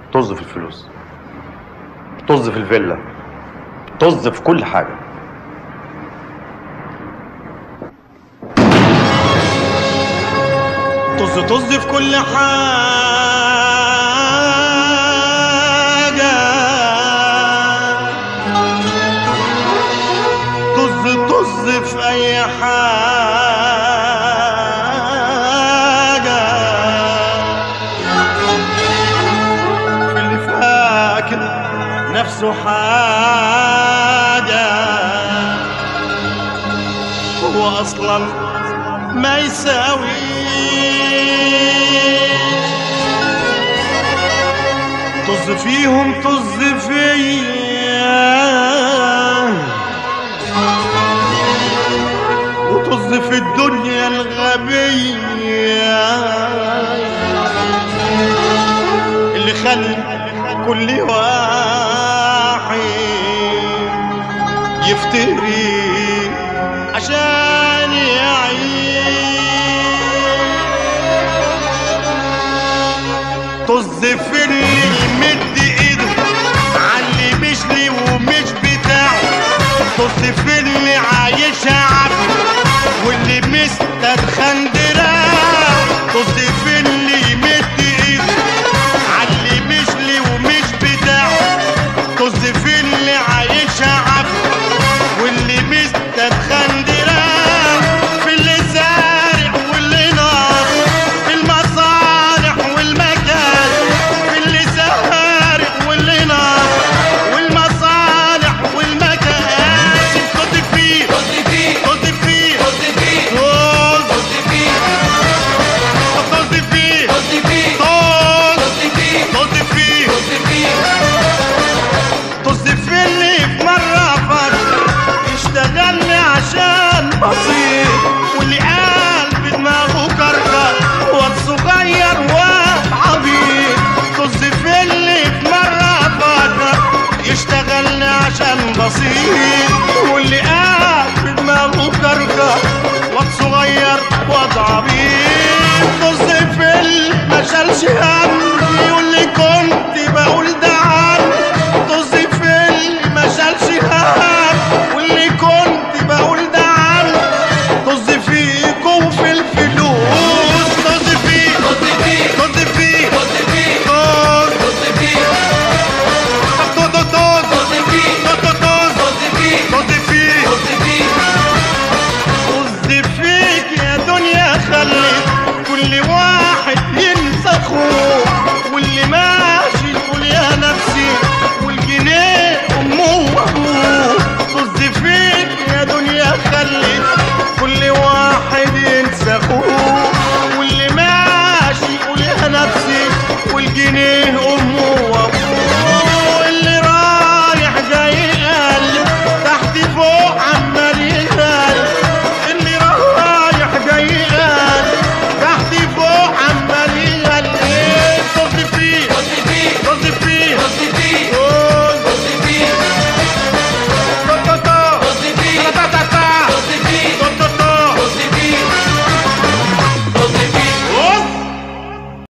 طز في الفلوس طز في الفيلا طز في كل حاجه طز طز في كل حاجة طز طز في أي حاجة في اللي فاكر نفسه حاجة هو أصلا ما يساوي طز فيهم طز فيا وطز في الدنيا الغبية اللي خلى كل واحد يفتري عشان يعيش طز في اللي يمد ايده عاللي مش لي ومش بتاعه طز في اللي عايشها عافية واللي مستدخن دراع طز في